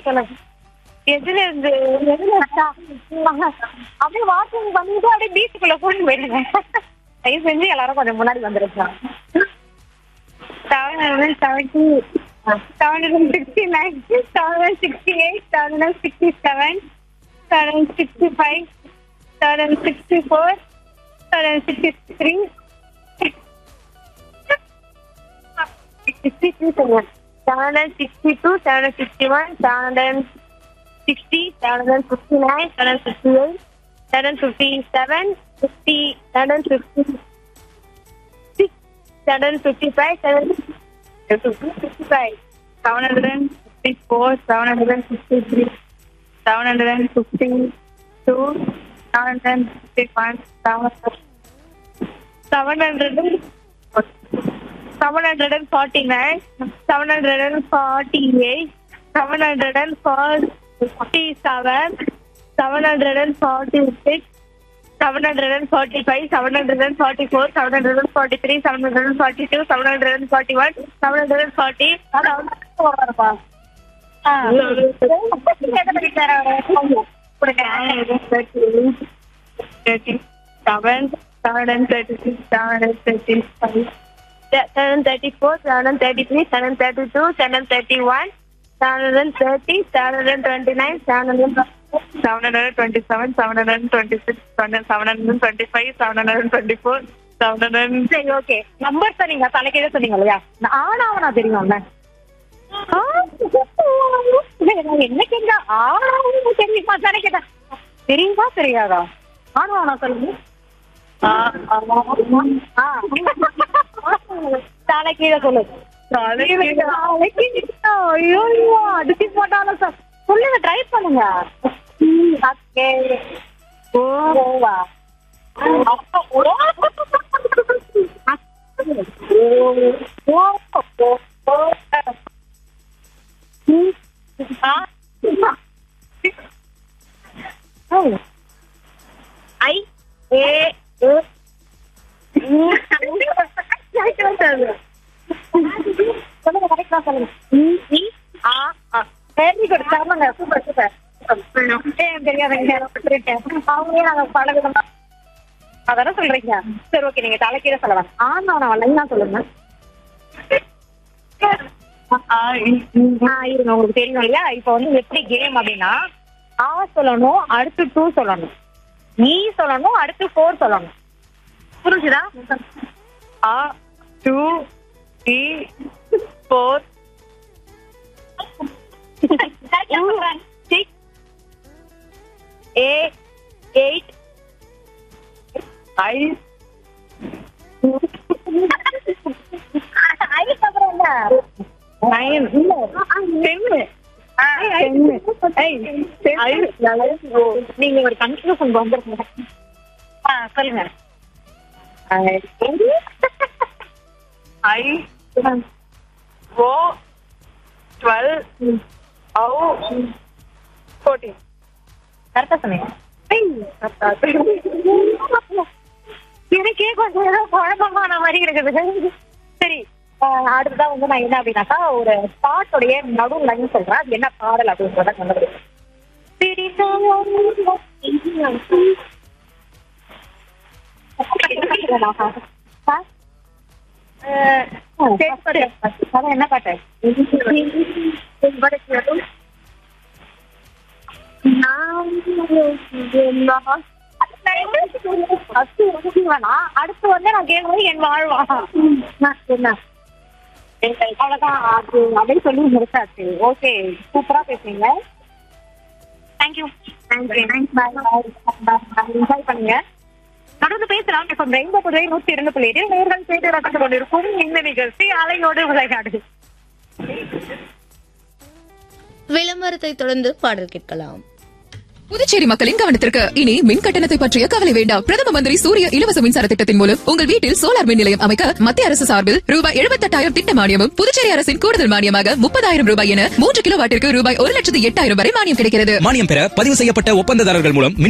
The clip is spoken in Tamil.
சொல்லுங்க எதுல இருந்து எதுல இருக்கா? அப்படியே வாக்கிங் பண்ணிட்டு அப்படியே பீச்சுக்குள்ள கூட்டிட்டு போயிடுங்க தயவு செஞ்சு எல்லாரும் கொஞ்சம் முன்னாடி வந்துருக்கா seven hundred seventy seven hundred sixty nine seven hundred sixty eight seven hundred sixty seven seven hundred sixty five seven hundred sixty four seven hundred sixty three sixty three சொல்லுங்க seven hundred sixty two seven hundred sixty one seven hundred sixty seven hundred fifty nine seven hundred fifty eight seven fifty seven fifty seven fifty six seven fifty five seven fifty five seven hundred and fifty four seven hundred and fifty three seven hundred and fifty two seven hundred and fifty one seven seven hundred seven hundred and forty nine, seven hundred and forty eight, seven hundred and forty seven, seven hundred and forty six, seven hundred and forty five, seven hundred and forty four, seven hundred and forty three, seven hundred and forty two, seven hundred and forty one, seven hundred and forty. Thirty seven, seven and thirty six, seven and thirty five. seven thirty four, seven thirty three, seven thirty two, seven thirty one, seven thirty, seven twenty nine, seven seven hundred twenty seven, seven hundred twenty six, seven hundred twenty five, seven hundred twenty four, seven hundred. சரி ஓகே நம்பர் சொன்னீங்க தலைக்கீழ சொன்னீங்க இல்லையா ஆனாவனா தெரியும்ல ஆ, நான் என்ன கேட்டா ஆனாவனா தெரியுமா தானே கேட்டேன் தெரியுமா தெரியாதா ஆனாவனா சொல்லுங்க தலை கீழே சொல்லு ஐயோ அடிச்சு போட்டாலும் சார் சொல்லுங்க ட்ரை பண்ணுங்க ஓகே ஓவா ஐ ஏ சொல்லுங்க கரெக்டா சொல்லுங்க இ ஆ வெரி குட் சாமாங்க சூப்பர் சூப்பர் ஏன் தெரியாதுங்க அவங்களே நாங்க பல விதமா அதான சொல்றீங்க சரி ஓகே நீங்க தலைக்கீழ சொல்லலாம் ஆனா நான் லைனா சொல்லுங்க ஆ, இருங்க உங்களுக்கு தெரியும் இல்லையா இப்போ வந்து எப்படி கேம் அப்படின்னா ஆ சொல்லணும் அடுத்து டூ சொல்லணும் நீ சொல்லணும் அடுத்து ஃபோர் சொல்லணும் புரிஞ்சுதா ஆ two three four six uh eight ஐ அப்புறம் என்ன நைன் இல்ல டென்னு நீங்க ஒரு கன்ஃபியூஷன் வந்துருங்க ஆ சொல்லுங்க ஐ ஓ டுவெல் ஓ ஃபோர்டீன் கரெக்டா சொன்னீங்க எனக்கே கொஞ்சம் ஏதோ குழப்பமான மாதிரி இருக்குது சரி ஆஹ் அடுத்ததான் வந்து நான் என்ன அப்படின்னாக்கா ஒரு பாட்டோடைய நடு லைன் சொல்றேன் அது என்ன பாடல் அப்படின்றத கண்டுபிடிக்கும் அதான் என்ன பாட்டு வேணாம் அடுத்து வந்து நான் கேட்கும்போது என் வாழ்வா என்ன அவ்வளவுதான் அது அப்படியே சொல்லி முடிச்சாச்சு ஓகே சூப்பரா பேசுறீங்க தேங்க்யூ தேங்க்யூ என்ஜாய் பண்ணுங்க தொடர்ந்து பேசலாம் இப்போ ரெயின்போ புதுவை நூத்தி இரண்டு புள்ளி ஏழு நேர்கள் கேட்டு ரசித்து கொண்டிருக்கும் இந்த நிகழ்ச்சி அலையோடு விளையாடு விளம்பரத்தை தொடர்ந்து பாடல் கேட்கலாம் புதுச்சேரி மக்களின் கவனத்திற்கு இனி மின் கட்டணத்தை பற்றிய கவலை வேண்டாம் பிரதம மந்திரி சூரிய இலவச மின்சார திட்டத்தின் மூலம் உங்கள் வீட்டில் சோலார் மின் நிலையம் அமைக்க மத்திய அரசு சார்பில் ரூபாய் எழுபத்தெட்டாயிரம் திட்ட மானியமும் புதுச்சேரி அரசின் கூடுதல் மானியமாக முப்பதாயிரம் ரூபாய் என மூன்று கிலோ வாட்டிற்கு ரூபாய் ஒரு லட்சத்து எட்டாயிரம் வரை மானியம் கிடைக்கிறது மானியம் பெற பதிவு செய்யப்பட்ட ஒப்பந்ததாரர்கள் மூலம்